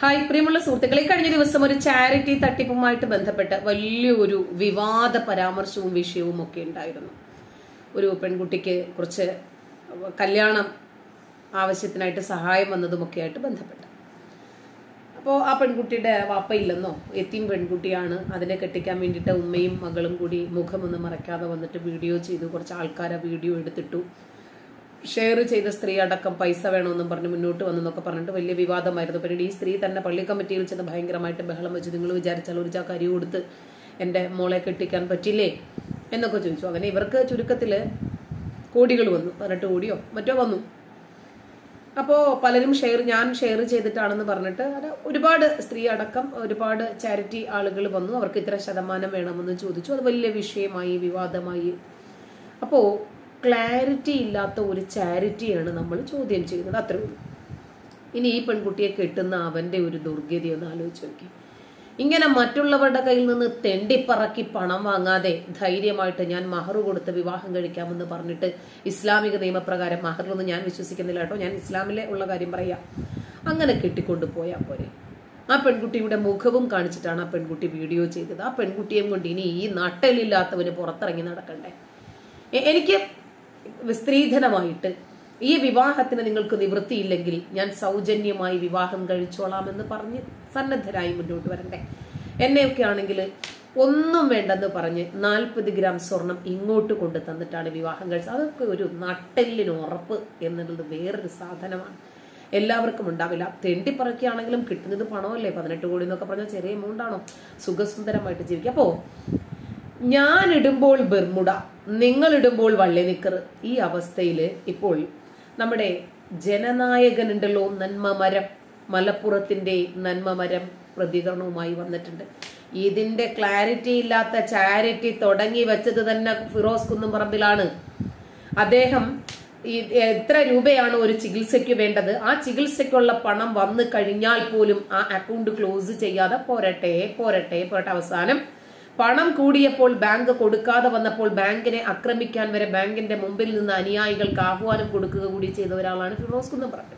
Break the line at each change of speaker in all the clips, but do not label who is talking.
Hi പ്രിയമുള്ള സുഹൃത്തുക്കളെ കഴിഞ്ഞ ദിവസം ഒരു ചാരിറ്റി തട്ടിപ്പുമായിട്ട് ബന്ധപ്പെട്ട് വലിയൊരു വിവാദ പരാമർശവും വിഷയവും ഒക്കെ ഉണ്ടായിരുന്നു ഒരു പെൺകുട്ടിക്ക് കുറച്ച് കല്യാണം ആവശ്യത്തിനായിട്ട് സഹായം വന്നതുമൊക്കെ ആയിട്ട് ബന്ധപ്പെട്ട് അപ്പോൾ ആ പെൺകുട്ടിയുടെ വാപ്പയില്ലെന്നോ എത്തിയും പെൺകുട്ടിയാണ് അതിനെ കെട്ടിക്കാൻ വേണ്ടിയിട്ട് ഉമ്മയും മകളും കൂടി മുഖമൊന്നും മറയ്ക്കാതെ വന്നിട്ട് വീഡിയോ ചെയ്തു കുറച്ച് ആൾക്കാരെ വീഡിയോ എടുത്തിട്ടു ഷെയർ ചെയ്ത സ്ത്രീ അടക്കം പൈസ വേണമെന്നും പറഞ്ഞ് മുന്നോട്ട് വന്നെന്നൊക്കെ പറഞ്ഞിട്ട് വലിയ വിവാദമായിരുന്നു പിന്നീട് ഈ സ്ത്രീ തന്നെ പള്ളി കമ്മിറ്റിയിൽ ചെന്ന് ഭയങ്കരമായിട്ട് ബഹളം വെച്ച് നിങ്ങൾ വിചാരിച്ചാൽ ഒരു ചാക്ക് അരി കൊടുത്ത് എൻ്റെ മോളെ കെട്ടിക്കാൻ പറ്റില്ലേ എന്നൊക്കെ ചോദിച്ചു അങ്ങനെ ഇവർക്ക് ചുരുക്കത്തിൽ കോടികൾ വന്നു പതിനെട്ട് കോടിയോ മറ്റോ വന്നു അപ്പോൾ പലരും ഷെയർ ഞാൻ ഷെയർ ചെയ്തിട്ടാണെന്ന് പറഞ്ഞിട്ട് അത് ഒരുപാട് സ്ത്രീ അടക്കം ഒരുപാട് ചാരിറ്റി ആളുകൾ വന്നു അവർക്ക് ഇത്ര ശതമാനം വേണമെന്ന് ചോദിച്ചു അത് വലിയ വിഷയമായി വിവാദമായി അപ്പോൾ ക്ലാരിറ്റി ഇല്ലാത്ത ഒരു ചാരിറ്റിയാണ് നമ്മൾ ചോദ്യം ചെയ്യുന്നത് അത്രേ ഉള്ളൂ ഇനി ഈ പെൺകുട്ടിയെ കെട്ടുന്ന അവന്റെ ഒരു ദുർഗതി ഒന്ന് ആലോചിച്ച് നോക്കി ഇങ്ങനെ മറ്റുള്ളവരുടെ കയ്യിൽ നിന്ന് തെണ്ടിപ്പറക്കി പണം വാങ്ങാതെ ധൈര്യമായിട്ട് ഞാൻ മഹർ കൊടുത്ത് വിവാഹം കഴിക്കാമെന്ന് പറഞ്ഞിട്ട് ഇസ്ലാമിക നിയമപ്രകാരം മഹറിലൊന്നും ഞാൻ വിശ്വസിക്കുന്നില്ല കേട്ടോ ഞാൻ ഇസ്ലാമിലെ ഉള്ള കാര്യം പറയാം അങ്ങനെ കെട്ടിക്കൊണ്ട് പോയാൽ പോരെ ആ പെൺകുട്ടിയുടെ മുഖവും കാണിച്ചിട്ടാണ് ആ പെൺകുട്ടി വീഡിയോ ചെയ്തത് ആ പെൺകുട്ടിയും കൊണ്ട് ഇനി ഈ നട്ടലില്ലാത്തവന് പുറത്തിറങ്ങി നടക്കണ്ടേ എ- എനിക്ക് സ്ത്രീധനമായിട്ട് ഈ വിവാഹത്തിന് നിങ്ങൾക്ക് നിവൃത്തിയില്ലെങ്കിൽ ഞാൻ സൗജന്യമായി വിവാഹം കഴിച്ചോളാമെന്ന് പറഞ്ഞ് സന്നദ്ധരായി മുന്നോട്ട് വരണ്ടേ എന്നെയൊക്കെ ആണെങ്കിൽ ഒന്നും വേണ്ടെന്ന് പറഞ്ഞ് നാൽപ്പത് ഗ്രാം സ്വർണം ഇങ്ങോട്ട് കൊണ്ട് തന്നിട്ടാണ് വിവാഹം കഴിച്ചത് അതൊക്കെ ഒരു നട്ടെല്ലിന് ഉറപ്പ് എന്നുള്ളത് വേറൊരു സാധനമാണ് എല്ലാവർക്കും ഉണ്ടാവില്ല തെണ്ടിപ്പറക്കുകയാണെങ്കിലും കിട്ടുന്നത് പണമല്ലേ പതിനെട്ട് കോടി എന്നൊക്കെ പറഞ്ഞാൽ ചെറിയ എമൗണ്ട് ആണോ സുഖസുന്ദരമായിട്ട് ജീവിക്കുക അപ്പോ ഞാൻ ഇടുമ്പോൾ ബെർമുട നിങ്ങൾ ഇടുമ്പോൾ വള്ളി നിക്കർ ഈ അവസ്ഥയിൽ ഇപ്പോൾ നമ്മുടെ ജനനായകനുണ്ടല്ലോ നന്മമരം മലപ്പുറത്തിന്റെ നന്മമരം പ്രതികരണവുമായി വന്നിട്ടുണ്ട് ഇതിന്റെ ക്ലാരിറ്റി ഇല്ലാത്ത ചാരിറ്റി തുടങ്ങി വെച്ചത് തന്നെ ഫിറോസ് കുന്നുംപറമ്പിലാണ് അദ്ദേഹം ഈ എത്ര രൂപയാണ് ഒരു ചികിത്സയ്ക്ക് വേണ്ടത് ആ ചികിത്സയ്ക്കുള്ള പണം വന്നു കഴിഞ്ഞാൽ പോലും ആ അക്കൗണ്ട് ക്ലോസ് ചെയ്യാതെ പോരട്ടെ പോരട്ടെ പോരട്ടെ അവസാനം പണം കൂടിയപ്പോൾ ബാങ്ക് കൊടുക്കാതെ വന്നപ്പോൾ ബാങ്കിനെ ആക്രമിക്കാൻ വരെ ബാങ്കിന്റെ മുമ്പിൽ നിന്ന് അനുയായികൾക്ക് ആഹ്വാനം കൊടുക്കുക കൂടി ചെയ്ത ഒരാളാണ് ഫിറോസ് കുന്നംപറമ്പ്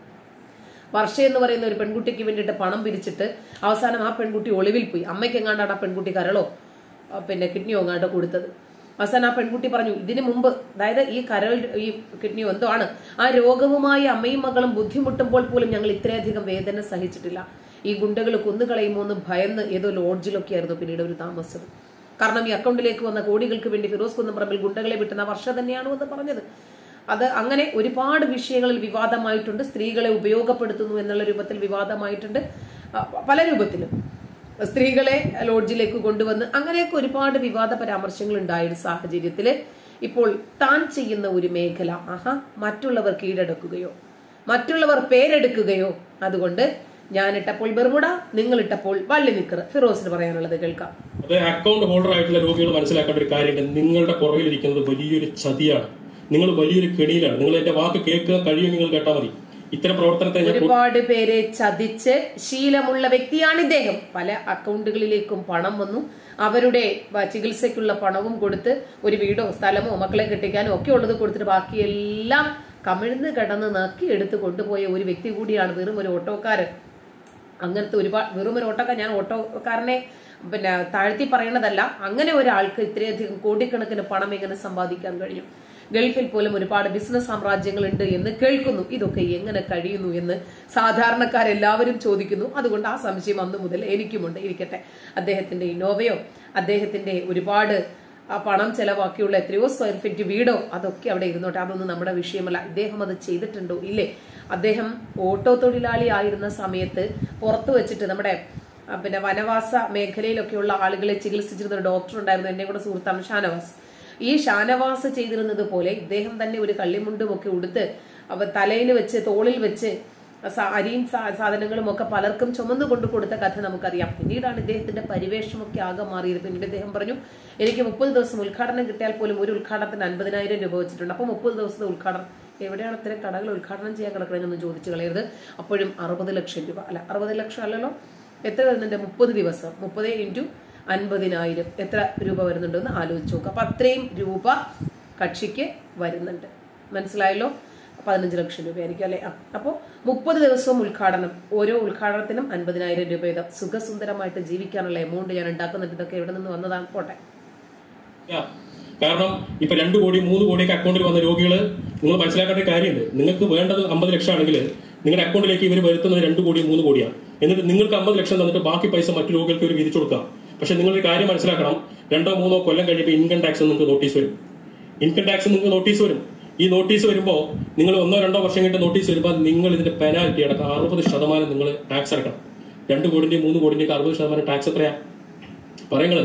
വർഷ എന്ന് പറയുന്ന ഒരു പെൺകുട്ടിക്ക് വേണ്ടിയിട്ട് പണം പിരിച്ചിട്ട് അവസാനം ആ പെൺകുട്ടി ഒളിവിൽ പോയി അമ്മയ്ക്ക് എങ്ങാണ്ടാണ് ആ പെൺകുട്ടി കരളോ ആ, പിന്നെ കിഡ്നിയോ എങ്ങാണ്ടോ കൊടുത്തത് അവസാനം ആ പെൺകുട്ടി പറഞ്ഞു ഇതിനു മുമ്പ് അതായത് ഈ കരൾ ഈ കിഡ്നിയോ എന്തോ ആണ് ആ രോഗവുമായി അമ്മയും മകളും ബുദ്ധിമുട്ടുമ്പോൾ പോലും ഞങ്ങൾ ഇത്രയധികം വേദന സഹിച്ചിട്ടില്ല ഈ ഗുണ്ടകൾ കൊന്നുകളയുമോ എന്ന് ഭയന്ന് ഏതോ ലോഡ്ജിലൊക്കെ ആയിരുന്നു പിന്നീട് ഒരു താമസം കാരണം ഈ അക്കൗണ്ടിലേക്ക് വന്ന കോടികൾക്ക് വേണ്ടി ഫിറോസ് കുന്നംപറമ്പിൽ ഗുണ്ടകളെ വിട്ടുന്ന വർഷ തന്നെയാണ് എന്ന് പറഞ്ഞത് അത് അങ്ങനെ ഒരുപാട് വിഷയങ്ങളിൽ വിവാദമായിട്ടുണ്ട് സ്ത്രീകളെ ഉപയോഗപ്പെടുത്തുന്നു എന്നുള്ള രൂപത്തിൽ വിവാദമായിട്ടുണ്ട് ആ, പല രൂപത്തിലും സ്ത്രീകളെ ലോഡ്ജിലേക്ക് കൊണ്ടുവന്ന് അങ്ങനെയൊക്കെ ഒരുപാട് വിവാദ പരാമർശങ്ങൾ ഉണ്ടായ ഒരു സാഹചര്യത്തിൽ ഇപ്പോൾ താൻ ചെയ്യുന്ന ഒരു മേഖല ആഹാ മറ്റുള്ളവർ കീഴടക്കുകയോ മറ്റുള്ളവർ പേരെടുക്കുകയോ അതുകൊണ്ട് ഞാൻ ഇട്ടപ്പോൾ ബെർമുട നിങ്ങൾ ഇട്ടപ്പോൾ വള്ളി നിക്കർ ഫിറോസിന് പറയാനുള്ളത് കേൾക്കാം
അത് അക്കൗണ്ട് ഹോൾഡർ ആയിട്ടുള്ള രോഗികൾ മനസ്സിലാക്കേണ്ട ഒരു കാര്യമുണ്ട് നിങ്ങളുടെ പുറകിലിരിക്കുന്നത് വലിയൊരു ചതിയാണ് നിങ്ങൾ വലിയൊരു കെണിയിലാണ് നിങ്ങൾ എന്റെ വാക്ക് കേൾക്കുക കഴിയും നിങ്ങൾ കേട്ടാൽ മതി ഇത്തരം പ്രവർത്തനത്തെ ഞാൻ
ഒരുപാട് പേരെ ചതിച്ച് ശീലമുള്ള വ്യക്തിയാണ് ഇദ്ദേഹം പല അക്കൗണ്ടുകളിലേക്കും പണം വന്നു അവരുടെ വ- ചികിത്സയ്ക്കുള്ള പണവും കൊടുത്ത് ഒരു വീടോ സ്ഥലമോ മക്കളെ കെട്ടിക്കാനോ ഒക്കെ ഉള്ളത് കൊടുത്തിട്ട് ബാക്കിയെല്ലാം കമിഴ്ന്ന് കിടന്ന് നക്കി എടുത്ത് കൊണ്ടുപോയ ഒരു വ്യക്തി കൂടിയാണ് വെറും ഒരു ഓട്ടോക്കാരൻ അങ്ങനത്തെ ഒരുപാട് വെറും ഒരു ഓട്ടോക്കാർ ഞാൻ ഓട്ടോക്കാരനെ പിന്നെ താഴ്ത്തി പറയണതല്ല അങ്ങനെ ഒരാൾക്ക് ഇത്രയധികം കോടിക്കണക്കിന് പണം എങ്ങനെ സമ്പാദിക്കാൻ കഴിയും ഗൾഫിൽ പോലും ഒരുപാട് ബിസിനസ് സാമ്രാജ്യങ്ങളുണ്ട് എന്ന് കേൾക്കുന്നു ഇതൊക്കെ എങ്ങനെ കഴിയുന്നു എന്ന് സാധാരണക്കാരെല്ലാവരും ചോദിക്കുന്നു അതുകൊണ്ട് ആ സംശയം അന്ന് മുതൽ എനിക്കുമുണ്ട് ഇരിക്കട്ടെ അദ്ദേഹത്തിന്റെ ഇന്നോവയോ അദ്ദേഹത്തിന്റെ ഒരുപാട് ആ പണം ചെലവാക്കിയുള്ള എത്രയോ സ്ക്വയർ ഫീറ്റ് വീടോ അതൊക്കെ അവിടെ ഇരുന്നോട്ടെ അതൊന്നും നമ്മുടെ വിഷയമല്ല ഇദ്ദേഹം അത് ചെയ്തിട്ടുണ്ടോ ഇല്ലേ അദ്ദേഹം ഓട്ടോ തൊഴിലാളി ആയിരുന്ന സമയത്ത് പുറത്തു വെച്ചിട്ട് നമ്മുടെ ആ, പിന്നെ വനവാസ മേഖലയിലൊക്കെയുള്ള ആളുകളെ ചികിത്സിച്ചിരുന്ന ഒരു ഡോക്ടർ ഉണ്ടായിരുന്നു എന്റെ കൂടെ സുഹൃത്താണ് ഷാനവാസ് ഈ ഷാനവാസ് ചെയ്തിരുന്നത് പോലെ ഇദ്ദേഹം തന്നെ ഒരു കള്ളിമുണ്ടും ഒക്കെ ഉടുത്ത് അവ തലയിൽ വെച്ച് തോളിൽ വെച്ച് സ- അരിയും സാ- സാധനങ്ങളും ഒക്കെ പലർക്കും ചുമന്നു കൊണ്ടു കൊടുത്ത കഥ നമുക്കറിയാം പിന്നീടാണ് ഇദ്ദേഹത്തിന്റെ പരിവേഷമൊക്കെ ആകെ മാറിയത് പിന്നീട് ഇദ്ദേഹം പറഞ്ഞു എനിക്ക് മുപ്പത് ദിവസം ഉദ്ഘാടനം കിട്ടിയാൽ പോലും ഒരു ഉദ്ഘാടനത്തിന് അൻപതിനായിരം രൂപ വെച്ചിട്ടുണ്ട് അപ്പൊ മുപ്പത് ദിവസത്തെ ഉദ്ഘാടനം എവിടെയാണ് ഇത്തരം കടകൾ ഉദ്ഘാടനം ചെയ്യാൻ കിടക്കണമെന്നൊന്നും ചോദിച്ചു കളയരുത് അപ്പോഴും അറുപത് ലക്ഷം രൂപ അല്ല അറുപത് ലക്ഷം അല്ലല്ലോ എത്ര വരുന്നുണ്ട് മുപ്പത് ദിവസം മുപ്പത് ഇൻറ്റു അൻപതിനായിരം എത്ര രൂപ വരുന്നുണ്ടെന്ന് ആലോചിച്ച് നോക്കുക അപ്പൊ അത്രയും രൂപ കക്ഷിക്ക് വരുന്നുണ്ട് മനസ്സിലായല്ലോ പതിനഞ്ച് ലക്ഷം രൂപയായിരിക്കും അല്ലെ ആ അപ്പോൾ മുപ്പത് ദിവസവും ഉദ്ഘാടനം ഓരോ ഉദ്ഘാടനത്തിനും അൻപതിനായിരം രൂപ വീതം സുഖസുന്ദരമായിട്ട് ജീവിക്കാനുള്ള എമൗണ്ട് ഞാൻ ഉണ്ടാക്കുന്നുണ്ട് ഇതൊക്കെ എവിടെ നിന്ന് വന്നതാണ് പോട്ടെ
ഇല്ല. കാരണം ഇപ്പൊ രണ്ടു കോടി മൂന്ന് കോടിയൊക്കെ അക്കൗണ്ടിൽ വന്ന രോഗികൾ നിങ്ങൾ മനസ്സിലാക്കേണ്ട ഒരു കാര്യമുണ്ട് നിങ്ങൾക്ക് വേണ്ടത് അമ്പത് ലക്ഷം ആണെങ്കിൽ നിങ്ങളുടെ അക്കൗണ്ടിലേക്ക് ഇവർ വരുത്തുന്നത് രണ്ട് കോടി മൂന്ന് കോടിയാണ് എന്നിട്ട് നിങ്ങൾക്ക് അമ്പത് ലക്ഷം തന്നിട്ട് ബാക്കി പൈസ മറ്റു രോഗികൾക്ക് ഇവർ വിധിച്ചു കൊടുക്കാം പക്ഷെ നിങ്ങളൊരു കാര്യം മനസ്സിലാക്കണം രണ്ടോ മൂന്നോ കൊല്ലം കഴിയുമ്പോൾ ഇൻകം ടാക്സ് നിങ്ങൾക്ക് നോട്ടീസ് വരും ഇൻകം ടാക്സ് നിങ്ങൾക്ക് നോട്ടീസ് വരും ഈ നോട്ടീസ് വരുമ്പോൾ നിങ്ങൾ ഒന്നോ രണ്ടോ വർഷം കഴിഞ്ഞിട്ട് നോട്ടീസ് വരുമ്പോൾ നിങ്ങൾ ഇതിന്റെ പെനാൽറ്റി അടക്കം അറുപത് ശതമാനം നിങ്ങൾ ടാക്സ് അടക്കണം രണ്ട് കോടിന്റെ മൂന്ന് കോടിന്റെ അറുപത് ശതമാനം ടാക്സ് എത്രയാ പറയുന്നത്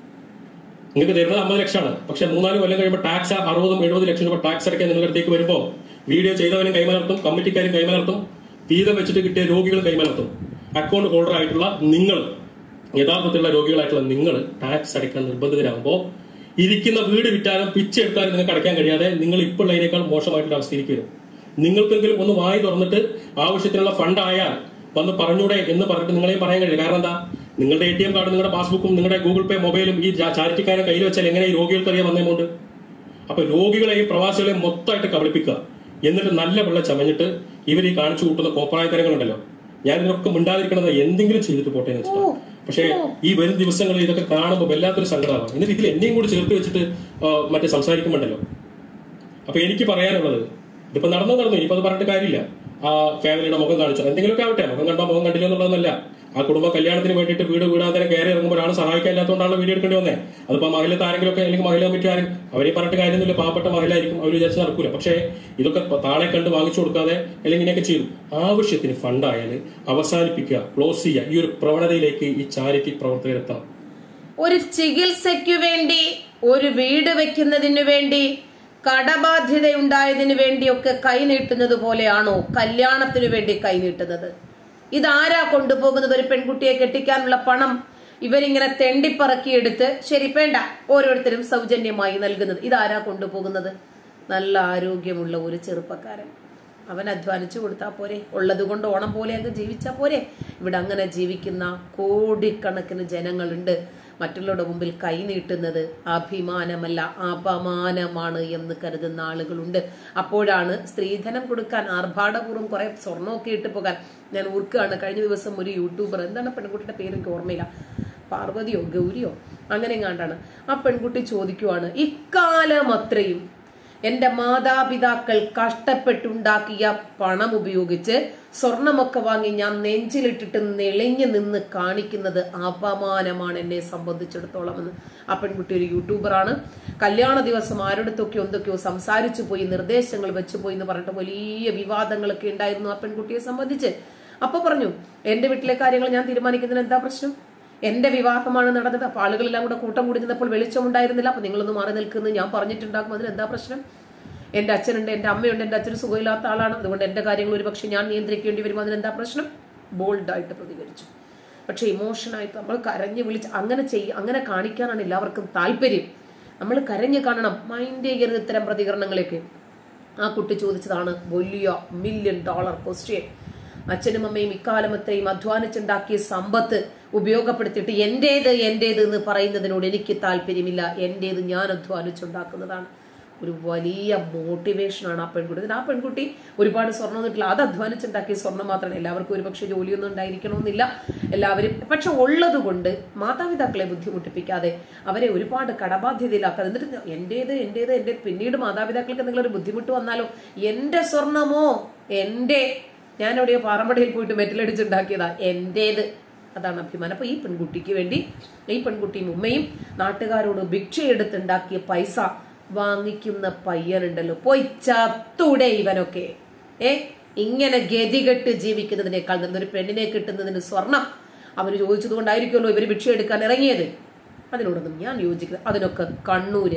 നിങ്ങൾക്ക് തരുന്നത് അമ്പത് ലക്ഷമാണ് പക്ഷെ മൂന്നാല് കൊല്ലം കഴിയുമ്പോൾ ടാക്സ് അറുപതും എഴുപത് ലക്ഷം രൂപ ടാക്സ് അടയ്ക്കാൻ നിങ്ങളുടെ അടുത്തേക്ക് വരുമ്പോൾ വീഡിയോ ചെയ്തവനും കൈമലർത്തും കമ്മിറ്റിക്കാരും കൈമലർത്തും വീതം വെച്ചിട്ട് കിട്ടിയ രോഗികളും കൈമലർത്തും അക്കൗണ്ട് ഹോൾഡർ ആയിട്ടുള്ള നിങ്ങൾ യഥാർത്ഥത്തിലുള്ള രോഗികളായിട്ടുള്ള നിങ്ങൾ ടാക്സ് അടയ്ക്കാൻ നിർബന്ധിതരാകുമ്പോൾ ഇരിക്കുന്ന വീട് വിറ്റാലും പിച്ചെടുത്താലും നിങ്ങൾക്ക് അടയ്ക്കാൻ കഴിയാതെ നിങ്ങൾ ഇപ്പോൾ ഉള്ളതിനേക്കാൾ മോശമായിട്ടുള്ള അവസ്ഥയിലേക്ക് വരും നിങ്ങൾക്കെങ്കിലും ഒന്ന് വായി തുറന്നിട്ട് ആവശ്യത്തിനുള്ള ഫണ്ട് ആയാൽ വന്ന് പറഞ്ഞൂടെ എന്ന് പറഞ്ഞിട്ട് നിങ്ങളെയും പറയാൻ കഴിയില്ല കാരണം എന്താ നിങ്ങളുടെ എ ടി എം കാർഡ് നിങ്ങളുടെ പാസ്ബുക്കും നിങ്ങളുടെ ഗൂഗിൾ പേ മൊബൈലും ഈ ചാരിറ്റിക്കാരെ കയ്യിൽ വെച്ചാൽ എങ്ങനെ ഈ രോഗികൾക്ക് അറിയാൻ വന്ന എമൗണ്ട് അപ്പൊ രോഗികളെയും പ്രവാസികളെയും മൊത്തമായിട്ട് കബളിപ്പിക്കുക എന്നിട്ട് നല്ല വെള്ള ചമഞ്ഞിട്ട് ഇവർ ഈ കാണിച്ചു കൂട്ടുന്ന കോപ്രായത്തരങ്ങളുണ്ടല്ലോ ഞാൻ ഇതിനൊക്കെ മിണ്ടാതിരിക്കണത് എന്തെങ്കിലും ചെയ്തിട്ട് പോട്ടെ എന്ന് വെച്ചിട്ടാ പക്ഷേ ഈ വരും ദിവസങ്ങളിൽ ഇതൊക്കെ കാണുമ്പോൾ വല്ലാത്തൊരു സങ്കടമാണ് എന്നിട്ട് ഇതിൽ എന്നെയും കൂടി ചേർത്ത് വെച്ചിട്ട് ആ, മറ്റേ സംസാരിക്കുമ്പോണ്ടല്ലോ അപ്പൊ എനിക്ക് പറയാനുള്ളത് ഇതിപ്പോ നടന്നു നടന്നു ഇനിയിപ്പോ അത് പറഞ്ഞിട്ട് കാര്യമില്ല ആ ഫാമിലിയുടെ മുഖം കാണിച്ചു എന്തെങ്കിലുമൊക്കെ ആവട്ടെ മുഖം കണ്ടോ മുഖം കണ്ടില്ല എന്നുള്ളതൊന്നല്ല ആ കുടുംബ കല്യാണത്തിന് വേണ്ടിയിട്ട് വീട് വീടാന്തരം കയറി ഇറങ്ങുമ്പോൾ ഒരാൾ സഹായിക്കാനില്ലാത്തതുകൊണ്ടാണ് വീഡിയോ എടുക്കേണ്ടി വന്നത് അതിപ്പോ മഹിളത്തെ ആരെങ്കിലുമൊക്കെ അല്ലെങ്കിൽ മഹിള കമ്മിറ്റി ആരും അവരെ പറഞ്ഞിട്ട് കാര്യമൊന്നുമില്ല പാവപ്പെട്ട മഹിളായിരിക്കും അവർ വിചാരിച്ച് നടക്കൂല പക്ഷേ ഇതൊക്കെ പ- താളെ കണ്ട് വാങ്ങിച്ചു കൊടുക്കാതെ അല്ലെങ്കിൽ ഇങ്ങനെയൊക്കെ ചെയ്തു ആവശ്യത്തിന് ഫണ്ടായാൽ അവസാനിപ്പിക്കുക ക്ലോസ് ചെയ്യുക ഈ ഒരു പ്രവണതയിലേക്ക് ഈ ചാരിറ്റി പ്രവർത്തകരെത്തണം
ഒരു ചികിത്സയ്ക്കു വേണ്ടി ഒരു വീട് വെക്കുന്നതിന് വേണ്ടി കടബാധ്യതയുണ്ടായതിനു വേണ്ടിയൊക്കെ കൈനീട്ടുന്നത് പോലെയാണോ കല്യാണത്തിനു വേണ്ടി കൈനീട്ടുന്നത് ഇതാരാ കൊണ്ടുപോകുന്നത് ഒരു പെൺകുട്ടിയെ കെട്ടിക്കാനുള്ള പണം ഇവരിങ്ങനെ തെണ്ടിപ്പറക്കിയെടുത്ത് ശരി വേണ്ട ഓരോരുത്തരും സൗജന്യമായി നൽകുന്നത് ഇതാരാ കൊണ്ടുപോകുന്നത് നല്ല ആരോഗ്യമുള്ള ഒരു ചെറുപ്പക്കാരൻ അവൻ അധ്വാനിച്ചു കൊടുത്താൽ പോരെ ഉള്ളത് കൊണ്ട് ഓണം പോലെ അങ്ങ് ജീവിച്ചാൽ പോരെ ഇവിടെ അങ്ങനെ ജീവിക്കുന്ന കോടിക്കണക്കിന് ജനങ്ങളുണ്ട് മറ്റുള്ളവരുടെ മുമ്പിൽ കൈനീട്ടുന്നത് അഭിമാനമല്ല അപമാനമാണ് എന്ന് കരുതുന്ന ആളുകളുണ്ട് അപ്പോഴാണ് സ്ത്രീധനം കൊടുക്കാൻ ആർഭാടപൂർവ്വം കുറെ സ്വർണ്ണമൊക്കെ ഇട്ട് പോകാൻ ഞാൻ ഓർക്കുകയാണ് കഴിഞ്ഞ ദിവസം ഒരു യൂട്യൂബർ എന്താണ് പെൺകുട്ടിയുടെ പേര് എനിക്ക് ഓർമ്മയില്ല പാർവതിയോ ഗൗരിയോ അങ്ങനെ എങ്ങാണ്ടാണ് ആ പെൺകുട്ടി ചോദിക്കുവാണ് ഇക്കാലം അത്രയും എന്റെ മാതാപിതാക്കൾ കഷ്ടപ്പെട്ടുണ്ടാക്കിയ പണം ഉപയോഗിച്ച് സ്വർണമൊക്കെ വാങ്ങി ഞാൻ നെഞ്ചിലിട്ടിട്ട് നെളിഞ്ഞു നിന്ന് കാണിക്കുന്നത് അപമാനമാണ് എന്നെ സംബന്ധിച്ചിടത്തോളം എന്ന് ആ പെൺകുട്ടി ഒരു യൂട്യൂബറാണ് കല്യാണ ദിവസം ആരോടത്തൊക്കെയോ എന്തൊക്കെയോ സംസാരിച്ചു പോയി നിർദ്ദേശങ്ങൾ വെച്ചു പോയി എന്ന് പറഞ്ഞിട്ട് വലിയ വിവാദങ്ങളൊക്കെ ഉണ്ടായിരുന്നു ആ പെൺകുട്ടിയെ സംബന്ധിച്ച് അപ്പൊ പറഞ്ഞു എന്റെ വീട്ടിലെ കാര്യങ്ങൾ ഞാൻ തീരുമാനിക്കുന്നതിന് എന്താ പ്രശ്നം എന്റെ വിവാഹമാണ് നടന്നത് അപ്പൊ ആളുകളെല്ലാം കൂടെ കൂട്ടം കൂടി നിന്നപ്പോൾ വെളിച്ചമുണ്ടായിരുന്നില്ല അപ്പൊ നിങ്ങളൊന്ന് മാറി നിൽക്കുന്നു ഞാൻ പറഞ്ഞിട്ടുണ്ടാക്കും അതിന് എന്താ പ്രശ്നം എന്റെ അച്ഛനുണ്ട് എന്റെ അമ്മയുണ്ട് എന്റെ അച്ഛന് സുഖമില്ലാത്ത ആളാണ് അതുകൊണ്ട് എന്റെ കാര്യങ്ങൾ ഒരു പക്ഷെ ഞാൻ നിയന്ത്രിക്കേണ്ടി വരും അതിന് എന്താ പ്രശ്നം ബോൾഡായിട്ട് പ്രതികരിച്ചു പക്ഷെ ഇമോഷനായിട്ട് നമ്മൾ കരഞ്ഞ് വിളിച്ച് അങ്ങനെ ചെയ്യ അങ്ങനെ കാണിക്കാനാണ് എല്ലാവർക്കും താല്പര്യം നമ്മൾ കരഞ്ഞ് കാണണം മൈൻഡ് ചെയ്യരുത് ഇത്തരം പ്രതികരണങ്ങളൊക്കെ ആ കുട്ടി ചോദിച്ചതാണ് വലിയ മില്യൺ ഡോളർ ക്വസ്റ്റ്യൻ അച്ഛനും അമ്മയും ഇക്കാലം അത്രയും അധ്വാനിച്ചുണ്ടാക്കിയ സമ്പത്ത് ഉപയോഗപ്പെടുത്തിയിട്ട് എന്റേത് എന്റേത് എന്ന് പറയുന്നതിനോട് എനിക്ക് താല്പര്യമില്ല എന്റേത് ഞാൻ അധ്വാനിച്ചുണ്ടാക്കുന്നതാണ് ഒരു വലിയ മോട്ടിവേഷനാണ് ആ പെൺകുട്ടി എന്നിട്ട് ആ പെൺകുട്ടി ഒരുപാട് സ്വർണ്ണം ഒന്നിട്ടില്ല അത് അധ്വാനിച്ചുണ്ടാക്കിയ സ്വർണ്ണം മാത്രമാണ് എല്ലാവർക്കും ഒരുപക്ഷെ ജോലിയൊന്നും ഉണ്ടായിരിക്കണമെന്നില്ല എല്ലാവരും പക്ഷെ ഉള്ളത് കൊണ്ട് മാതാപിതാക്കളെ ബുദ്ധിമുട്ടിപ്പിക്കാതെ അവരെ ഒരുപാട് കടബാധ്യതയിലാക്കാതെ എന്നിട്ട് എന്റേത് എന്റേത് എന്റെ പിന്നീട് മാതാപിതാക്കൾക്ക് എന്തെങ്കിലും ഒരു ബുദ്ധിമുട്ട് വന്നാലോ എന്റെ സ്വർണമോ എന്റെ ഞാൻ എവിടെയോ പാറമ്പടിയിൽ പോയിട്ട് മെറ്റലടിച്ചുണ്ടാക്കിയതാ എന്റേത് അതാണ് അഭിമാനം അപ്പൊ ഈ പെൺകുട്ടിക്ക് വേണ്ടി ഈ പെൺകുട്ടിയും ഉമ്മയും നാട്ടുകാരോട് ഭിക്ഷയെടുത്തുണ്ടാക്കിയ പൈസ വാങ്ങിക്കുന്ന പയ്യനുണ്ടല്ലോ പോയി ചത്തൂടെ ഇവനൊക്കെ ഏ ഇങ്ങനെ ഗതികെട്ട് ജീവിക്കുന്നതിനേക്കാൾ നല്ലൊരു പെണ്ണിനെ കിട്ടുന്നതിന് സ്വർണം അവര് ചോദിച്ചത് കൊണ്ടായിരിക്കുമല്ലോ ഇവര് ഭിക്ഷ എടുക്കാൻ ഇറങ്ങിയത് അതിനോടൊന്നും ഞാൻ യോജിക്കുന്നത് അതിനൊക്കെ കണ്ണൂര്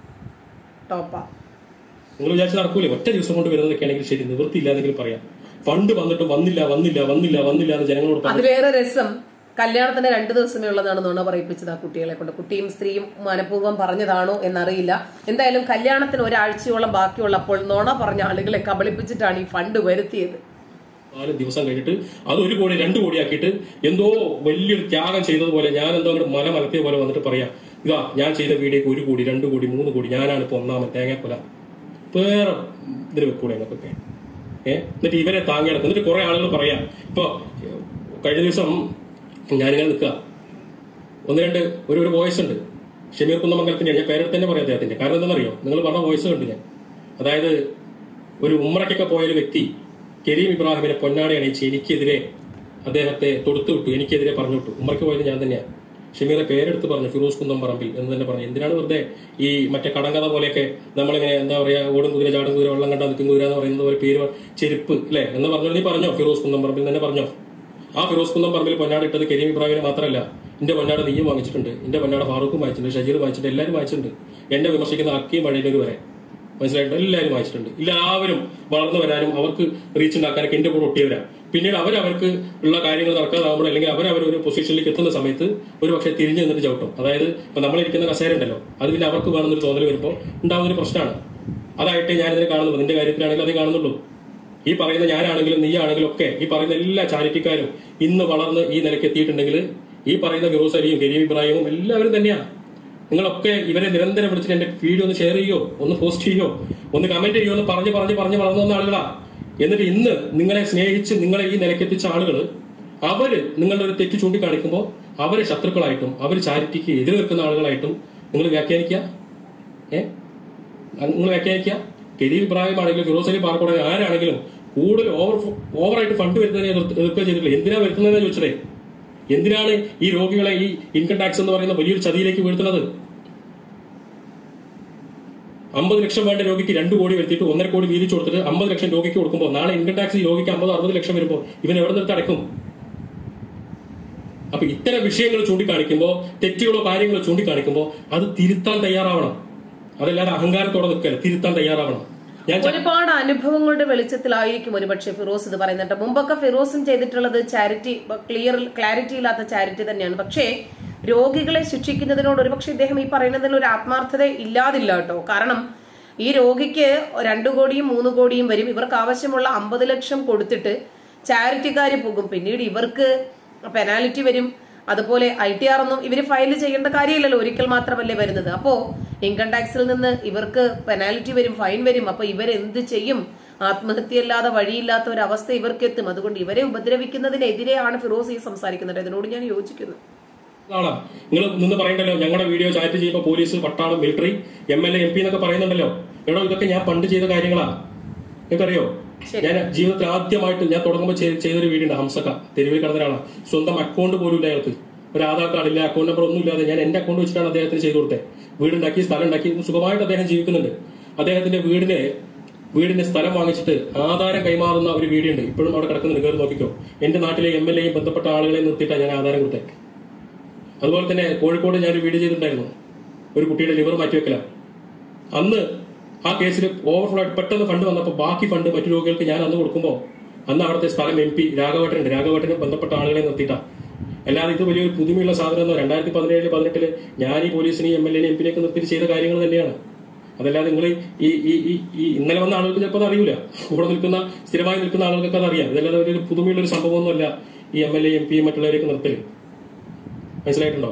ടോപ്പാ
നിങ്ങൾ വിചാരിച്ച് നടക്കൂലേ ഒറ്റ ദിവസം കൊണ്ട് വരുന്നതൊക്കെ ആണെങ്കിൽ ശരി നിവൃത്തിയില്ലാന്നെങ്കിലും പറയാം ഫണ്ട് വന്നിട്ട് വന്നില്ല വന്നില്ല വന്നില്ല വന്നില്ല എന്ന് ജനങ്ങളോട് പറഞ്ഞു
അതിലേറെ രസം കല്യാണത്തിന് രണ്ടു ദിവസമേ ഉള്ളതാണ് നുണ പറയിപ്പിച്ചത് ആ കുട്ടികളെ കൊണ്ട് കുട്ടിയും സ്ത്രീയും മനഃപൂർവ്വം പറഞ്ഞതാണോ എന്നറിയില്ല എന്തായാലും കല്യാണത്തിന് ഒരാഴ്ചയോളം ബാക്കിയുള്ളപ്പോൾ നുണ പറഞ്ഞ ആളുകളെ കബളിപ്പിച്ചിട്ടാണ് ഈ ഫണ്ട് വരുത്തിയത്
നാല് ദിവസം കഴിഞ്ഞിട്ട് അത് ഒരു കോടി രണ്ട് കോടി ആക്കിയിട്ട് എന്തോ വലിയൊരു ത്യാഗം ചെയ്തതുപോലെ ഞാൻ എന്തോ അങ്ങോട്ട് മല മലത്തിയ പോലെ വന്നിട്ട് പറയാം ഇതാ ഞാൻ ചെയ്ത വീഡിയോക്ക് ഒരു കോടി രണ്ട് കോടി മൂന്ന് കോടി ഞാനാണ് ഇപ്പൊ ഒന്നാമൻ തേങ്ങാക്കൊല വേറെ ഇതിന് വെക്കൂടെ എന്നൊക്കെ ഏഹ് എന്നിട്ട് ഇവരെ താങ്ങി നടക്കും എന്നിട്ട് കുറെ ആളുകൾ പറയാം ഇപ്പൊ കഴിഞ്ഞ ദിവസം ഞാനിങ്ങനെ നിൽക്കുക ഒന്ന് രണ്ട് ഒരു ഒരു വോയിസ് ഉണ്ട് ഷമീർ കുന്നമംഗലത്തിന്റെ ഞാൻ പേരെടുത്ത് തന്നെ പറയാം അദ്ദേഹത്തിന്റെ കാരണം എന്താണെന്നറിയോ നിങ്ങൾ പറഞ്ഞ വോയിസ് കണ്ടു ഞാൻ അതായത് ഒരു ഉമ്രയ്ക്കൊക്കെ പോയ ഒരു വ്യക്തി കരീം ഇബ്രാഹിമിനെ പൊന്നാടി അണിയിച്ച് എനിക്കെതിരെ അദ്ദേഹത്തെ തൊടുത്തു വിട്ടു എനിക്കെതിരെ പറഞ്ഞു വിട്ടു ഉമ്രയ്ക്ക് പോയത് ഞാൻ തന്നെയാണ് ഷമീറെ പേരെടുത്ത് പറഞ്ഞു ഫിറോസ് കുന്നം പറമ്പിൽ എന്ന് തന്നെ പറഞ്ഞു എന്തിനാണ് വെറുതെ ഈ മറ്റേ കടങ്കഥ പോലെയൊക്കെ നമ്മളിങ്ങനെ എന്താ പറയാ ഓടും കുതിര ചാടും കുതിര വെള്ളം കണ്ടാ നിൽക്കും കുതിര എന്ന് പറയുന്നത് പോലെ പേര് ചെരുപ്പ് അല്ലെ എന്ന് പറഞ്ഞു നീ പറഞ്ഞോ ഫിറോസ് കുന്നം പറമ്പിൽ തന്നെ പറഞ്ഞോ ആ ഫിറോസ് കുന്നം പറമ്പിൽ പൊന്നാട് ഇട്ടത് കരീം ഇബ്രാഹിമിന് മാത്രമല്ല എന്റെ പൊന്നാട് നീയും വാങ്ങിച്ചിട്ടുണ്ട് എന്റെ പൊന്നാട് ഫാറൂഖും വാങ്ങിച്ചിട്ടുണ്ട് ഷജീർ വാങ്ങിച്ചിട്ടുണ്ട് എല്ലാവരും വാങ്ങിച്ചിട്ടുണ്ട് എന്നെ വിമർശിക്കുന്ന അക്കിയും വഴിയിലൊരു വരെ മനസ്സിലായിട്ട് എല്ലാവരും വായിച്ചിട്ടുണ്ട് എല്ലാവരും വളർന്നു വരാനും അവർക്ക് റീച്ച് ഉണ്ടാക്കാനൊക്കെ എന്റെ കൂടെ ഒട്ടിയവരാ പിന്നീട് അവരവർക്ക് ഉള്ള കാര്യങ്ങൾ നടക്കാതാവുമ്പോൾ അല്ലെങ്കിൽ അവരവർ ഒരു പൊസിഷനിലേക്ക് എത്തുന്ന സമയത്ത് ഒരു പക്ഷേ തിരിഞ്ഞു നിന്നിട്ട് ചവിട്ടും അതായത് ഇപ്പൊ നമ്മളിരിക്കുന്ന കസേര ഉണ്ടല്ലോ അത് പിന്നെ അവർക്ക് വേണമെന്നൊരു തോന്നൽ വരുമ്പോൾ ഉണ്ടാവുന്ന ഒരു പ്രശ്നമാണ് അതായിട്ട് ഞാൻ ഇതിനെ കാണുന്നത് നിന്റെ കാര്യത്തിലാണെങ്കിൽ അതേ കാണുന്നുള്ളൂ ഈ പറയുന്ന ഞാനാണെങ്കിലും നീ ആണെങ്കിലും ഒക്കെ ഈ പറയുന്ന എല്ലാ ചാരിറ്റിക്കാരും ഇന്ന് വളർന്ന് ഈ നിലയ്ക്ക് എത്തിയിട്ടുണ്ടെങ്കിൽ ഈ പറയുന്ന ഫിറോസ് അലിയും കരീം ഇബ്രാഹിമും എല്ലാവരും തന്നെയാണ് നിങ്ങളൊക്കെ ഇവരെ നിരന്തരം വിളിച്ചിട്ട് എന്റെ വീഡിയോ ഒന്ന് ഷെയർ ചെയ്യോ ഒന്ന് പോസ്റ്റ് ചെയ്യോ ഒന്ന് കമന്റ് ചെയ്യോ എന്ന് പറഞ്ഞ് പറഞ്ഞ് പറഞ്ഞ് വളർന്നു വന്ന ആളുകളാ എന്നിട്ട് ഇന്ന് നിങ്ങളെ സ്നേഹിച്ച് നിങ്ങളെ ഈ നിലയ്ക്കെത്തിച്ച ആളുകൾ അവര് നിങ്ങളുടെ ഒരു തെറ്റ് ചൂണ്ടിക്കാണിക്കുമ്പോൾ അവരെ ശത്രുക്കളായിട്ടും അവർ ചാരിറ്റിക്ക് എതിര് നിൽക്കുന്ന ആളുകളായിട്ടും നിങ്ങൾ വ്യാഖ്യാനിക്കുക ഏ നിങ്ങൾ വ്യാഖ്യാനിക്കുക കരീം ഇബ്രാഹിം ആണെങ്കിലും ഫിറോസ് അലി പാർക്കോടെ ആരാണെങ്കിലും കൂടുതൽ ഓവർ ഓവറായിട്ട് ഫണ്ട് വരുന്നതിനെ എതിർത്ത് എതിർക്കുക ചെയ്തിട്ടില്ല എന്തിനാ വരുത്തുന്നതെന്ന് ചോദിച്ചതേ എന്തിനാണ് ഈ രോഗികളെ ഈ ഇൻകം ടാക്സ് എന്ന് പറയുന്ന വലിയൊരു ചതിയിലേക്ക് വീഴ്ത്തുന്നത് അമ്പത് ലക്ഷം വേണ്ട രോഗിക്ക് രണ്ട് കോടി വരുത്തിയിട്ട് ഒന്നര കോടി വീതിച്ചു കൊടുത്തിട്ട് അമ്പത് ലക്ഷം രോഗിക്ക് കൊടുക്കുമ്പോൾ നാളെ ഇൻകം ടാക്സ് ഈ രോഗിക്ക് അമ്പത് അറുപത് ലക്ഷം വരുമ്പോൾ ഇവൻ എവിടെ നിർത്തി അടക്കും അപ്പൊ ഇത്തരം വിഷയങ്ങൾ ചൂണ്ടിക്കാണിക്കുമ്പോൾ തെറ്റുകളോ കാര്യങ്ങളോ ചൂണ്ടിക്കാണിക്കുമ്പോൾ അത് തിരുത്താൻ തയ്യാറാവണം അതല്ലാതെ അഹങ്കാരത്തോടെ നിൽക്കല്ല തിരുത്താൻ തയ്യാറാവണം ഞാൻ ച-
ഒരുപാട് അനുഭവങ്ങളുടെ വെളിച്ചത്തിലായിരിക്കും ഒരുപക്ഷെ ഫിറോസ് ഇത് പറയുന്നുണ്ട് മുമ്പൊക്കെ ഫിറോസും ചെയ്തിട്ടുള്ളത് ചാരിറ്റി ക്ലിയർ ക്ലാരിറ്റി ഇല്ലാത്ത ചാരിറ്റി തന്നെയാണ് പക്ഷേ രോഗികളെ ശിക്ഷിക്കുന്നതിനോട് ഒരുപക്ഷെ ഇദ്ദേഹം ഈ പറയുന്നതിൽ ഒരു ആത്മാർത്ഥത ഇല്ലാതില്ല കേട്ടോ കാരണം ഈ രോഗിക്ക് രണ്ടു കോടിയും മൂന്ന് കോടിയും വരും ഇവർക്ക് ആവശ്യമുള്ള അമ്പത് ലക്ഷം കൊടുത്തിട്ട് ചാരിറ്റിക്കാർ പോകും പിന്നീട് ഇവർക്ക് പെനാലിറ്റി വരും അതുപോലെ ഐ ടി ആർ ഒന്നും ഇവര് ഫയൽ ചെയ്യേണ്ട കാര്യമില്ലല്ലോ ഒരിക്കൽ മാത്രമല്ലേ വരുന്നത് അപ്പോ ഇൻകം ടാക്സിൽ നിന്ന് ഇവർക്ക് പെനാൽറ്റി വരും ഫൈൻ വരും അപ്പൊ ഇവരെന്ത് ചെയ്യും ആത്മഹത്യയല്ലാതെ വഴിയില്ലാത്ത ഒരു അവസ്ഥ ഇവർക്ക് എത്തും അതുകൊണ്ട് ഇവരെ ഉപദ്രവിക്കുന്നതിനെതിരെയാണ് ഫിറോസ് ഈ സംസാരിക്കുന്നത് ഇതിനോട് ഞാൻ യോജിക്കുന്നു
ആളാ നിങ്ങൾ നിന്ന് പറയണ്ടല്ലോ ഞങ്ങളുടെ വീഡിയോ ചാറ്റ് ചെയ്യുമ്പോൾ പോലീസ് പട്ടാളം military M L A M P എന്നൊക്കെ പറയുന്നുണ്ടല്ലോ എടോ ഇതൊക്കെ ഞാൻ പണ്ട് ചെയ്ത കാര്യങ്ങളാ നിങ്ങൾക്കറിയോ ഞാൻ ജീവിതത്തിൽ ആദ്യമായിട്ട് ഞാൻ തുടങ്ങുമ്പോൾ ചെയ്ത- ചെയ്തൊരു വീഡിയോ ഉണ്ട് ഹംസക്ക തെരുവിൽ കിടന്ന ഒരാളാണ് സ്വന്തം അക്കൗണ്ട് പോലും ഇല്ല അയാൾക്ക് ഒരു ആധാർ കാർഡ് ഇല്ല അക്കൗണ്ട് നമ്പർ ഒന്നും ഇല്ലാതെ ഞാൻ എന്റെ അക്കൗണ്ട് വെച്ചിട്ടാണ് അദ്ദേഹത്തിന് ചെയ്തു കൊടുത്തത് വീടുണ്ടാക്കി സ്ഥലം ഉണ്ടാക്കി സുഖമായിട്ട് അദ്ദേഹം ജീവിക്കുന്നുണ്ട് അദ്ദേഹത്തിന്റെ വീടിന് വീടിന്റെ സ്ഥലം വാങ്ങിച്ചിട്ട് ആധാരം കൈമാറുന്ന ഒരു വീഡിയോ ഉണ്ട് ഇപ്പോഴും അവിടെ കിടക്കുന്നുണ്ട് കയറി നോക്കിക്കോ എന്റെ നാട്ടിലെ എം എൽ എയും ബന്ധപ്പെട്ട ആളുകളെ നിർത്തിയിട്ടാണ് ഞാൻ ആധാരം കൊടുത്തത് അതുപോലെ തന്നെ കോഴിക്കോട് ഞാനൊരു വീഡിയോ ചെയ്തിട്ടുണ്ടായിരുന്നു ഒരു കുട്ടിയുടെ ലിവർ മാറ്റിവെക്കല അന്ന് ആ കേസിൽ ഓവർഫ്ലോ ആയിട്ട് പെട്ടെന്ന് ഫണ്ട് വന്നപ്പോൾ ബാക്കി ഫണ്ട് മറ്റു രോഗികൾക്ക് ഞാൻ അന്ന് കൊടുക്കുമ്പോൾ അന്ന് അവിടുത്തെ സ്ഥലം എം പി രാഘവട്ടനുണ്ട് രാഘവട്ടന് ബന്ധപ്പെട്ട ആളുകളെ നിർത്തിയിട്ടാ അല്ലാതെ ഇത് വലിയൊരു പുതുമയുള്ള സാധനം രണ്ടായിരത്തി പതിനേഴ് പതിനെട്ടില് ഞാൻ ഈ പോലീസിനെയും എം എൽ എയും എം പിനെയൊക്കെ നിർത്തിയിട്ട് ചെയ്ത കാര്യങ്ങൾ തന്നെയാണ് അതല്ലാതെ നിങ്ങൾ ഈ ഈ ഈ ഈ ഇന്നലെ വന്ന ആളുകൾക്ക് ചിലപ്പോൾ അത് അറിയില്ല കൂടെ നിൽക്കുന്ന സ്ഥിരമായി നിൽക്കുന്ന ആളുകൾക്ക് അത് അറിയാം ഇതല്ലാതെ വലിയൊരു പുതുമയുള്ള ഒരു സംഭവമൊന്നുമല്ല ഈ M L A M P മറ്റുള്ളവരെയൊക്കെ നിർത്തല് മനസ്സിലായിട്ടുണ്ടോ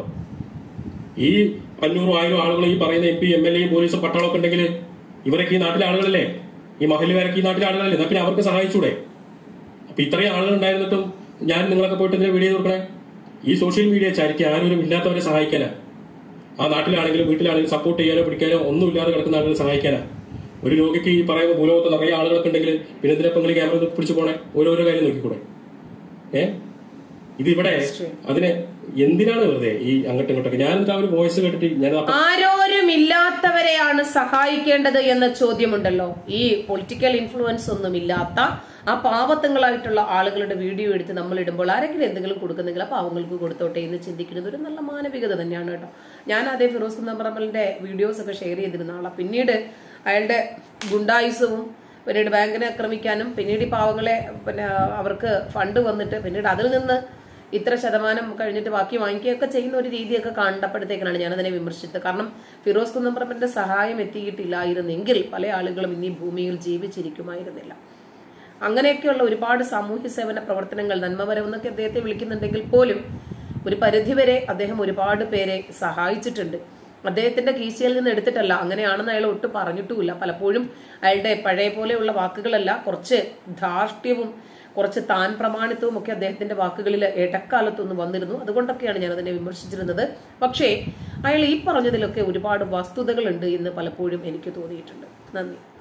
ഈ അഞ്ഞൂറും ആയിരം ആളുകൾ ഈ പറയുന്ന എം പി എം എൽ എയും പോലീസും പട്ടാളമൊക്കെ ഉണ്ടെങ്കിൽ ഇവരൊക്കെ ഈ നാട്ടിലെ ആളുകളല്ലേ ഈ മഹല്ലുകാരൊക്കെ ഈ നാട്ടിലെ ആളുകളല്ലേ എന്നാ പിന്നെ അവർക്ക് സഹായിച്ചൂടെ അപ്പൊ ഇത്രയും ആളുകൾ ഉണ്ടായിരുന്നിട്ടും ഞാൻ നിങ്ങളൊക്കെ പോയിട്ട് ഇതിനെ വീഡിയോ കൊടുക്കണേ ഈ സോഷ്യൽ മീഡിയ ചാരിറ്റി ആരും ഇല്ലാത്തവരെ സഹായിക്കാനാ ആ നാട്ടിലാണെങ്കിലും വീട്ടിലാണെങ്കിലും സപ്പോർട്ട് ചെയ്യാനോ പിടിക്കാനോ ഒന്നും ഇല്ലാതെ കിടക്കുന്ന ആളുകളെ സഹായിക്കാനാ ഒരു രോഗിക്ക് ഈ പറയുന്ന ഭൂലോകത്ത് നിറയെ ആളുകളൊക്കെ ഉണ്ടെങ്കിൽ പിന്നെ എന്തിനാ നിങ്ങൾ ക്യാമറ പിടിച്ചു പോണേ ഓരോരോ കാര്യം നോക്കിക്കൂടെ ഏ ഇതിവിടെ അതിനെ എന്തിനാണ് വെറുതെ ഈ അങ്ങോട്ടും ഇങ്ങോട്ടൊക്കെ ഞാൻ എന്നിട്ട് ആ ഒരു വോയിസ് കേട്ടിട്ട് ഞാൻ അപ്പൊ
ആരോരുമില്ലാത്തവരെയാണ് സഹായിക്കേണ്ടത് എന്ന ചോദ്യമുണ്ടല്ലോ ഈ പൊളിറ്റിക്കൽ ഇൻഫ്ലുവൻസ് ഒന്നും ഇല്ലാത്ത ആ പാവത്തങ്ങളായിട്ടുള്ള ആളുകളുടെ വീഡിയോ എടുത്ത് നമ്മൾ ഇടുമ്പോൾ ആരെങ്കിലും എന്തെങ്കിലും കൊടുക്കുന്നെങ്കിൽ ആ പാവങ്ങൾക്ക് കൊടുത്തോട്ടെ എന്ന് ചിന്തിക്കുന്നത് ഒരു നല്ല മാനവികത തന്നെയാണ് കേട്ടോ ഞാൻ അതേ ഫിറോസ് കുന്നമ്പറമ്പലിന്റെ വീഡിയോസ് ഒക്കെ ഷെയർ ചെയ്തിരുന്ന ആളാ പിന്നീട് അയാളുടെ ഗുണ്ടായുസവും പിന്നീട് ബാങ്കിനെ ആക്രമിക്കാനും പിന്നീട് ഈ പാവങ്ങളെ പിന്നെ അവർക്ക് ഫണ്ട് വന്നിട്ട് പിന്നീട് അതിൽ നിന്ന് ഇത്ര ശതമാനം കഴിഞ്ഞിട്ട് ബാക്കി വാങ്ങിക്കുകയൊക്കെ ചെയ്യുന്ന ഒരു രീതിയൊക്കെ കണ്ടപ്പോഴത്തേക്കാണ് ഞാനതിനെ വിമർശിച്ചത് കാരണം ഫിറോസ് കുന്നംപറമ്പന്റെ സഹായം എത്തിയിട്ടില്ലായിരുന്നെങ്കിൽ പല ആളുകളും ഇനി ഭൂമിയിൽ ജീവിച്ചിരിക്കുമായിരുന്നില്ല അങ്ങനെയൊക്കെയുള്ള ഒരുപാട് സാമൂഹ്യ സേവന പ്രവർത്തനങ്ങൾ നന്മപരം എന്നൊക്കെ അദ്ദേഹത്തെ വിളിക്കുന്നുണ്ടെങ്കിൽ പോലും ഒരു പരിധിവരെ അദ്ദേഹം ഒരുപാട് പേരെ സഹായിച്ചിട്ടുണ്ട് അദ്ദേഹത്തിന്റെ കീശയിൽ നിന്ന് എടുത്തിട്ടല്ല അങ്ങനെയാണെന്ന് അയാൾ ഒട്ടും പറഞ്ഞിട്ടുമില്ല പലപ്പോഴും അയാളുടെ പഴയ പോലെയുള്ള വാക്കുകളല്ല കുറച്ച് ധാർഷ്ട്യവും കുറച്ച് താൻ പ്രമാണിത്വവും ഒക്കെ അദ്ദേഹത്തിന്റെ വാക്കുകളിൽ ഇടക്കാലത്തൊന്ന് വന്നിരുന്നു അതുകൊണ്ടൊക്കെയാണ് ഞാൻ അതിനെ വിമർശിച്ചിരുന്നത് പക്ഷേ അയാൾ ഈ പറഞ്ഞതിലൊക്കെ ഒരുപാട് വസ്തുതകളുണ്ട് എന്ന് പലപ്പോഴും എനിക്ക് തോന്നിയിട്ടുണ്ട് നന്ദി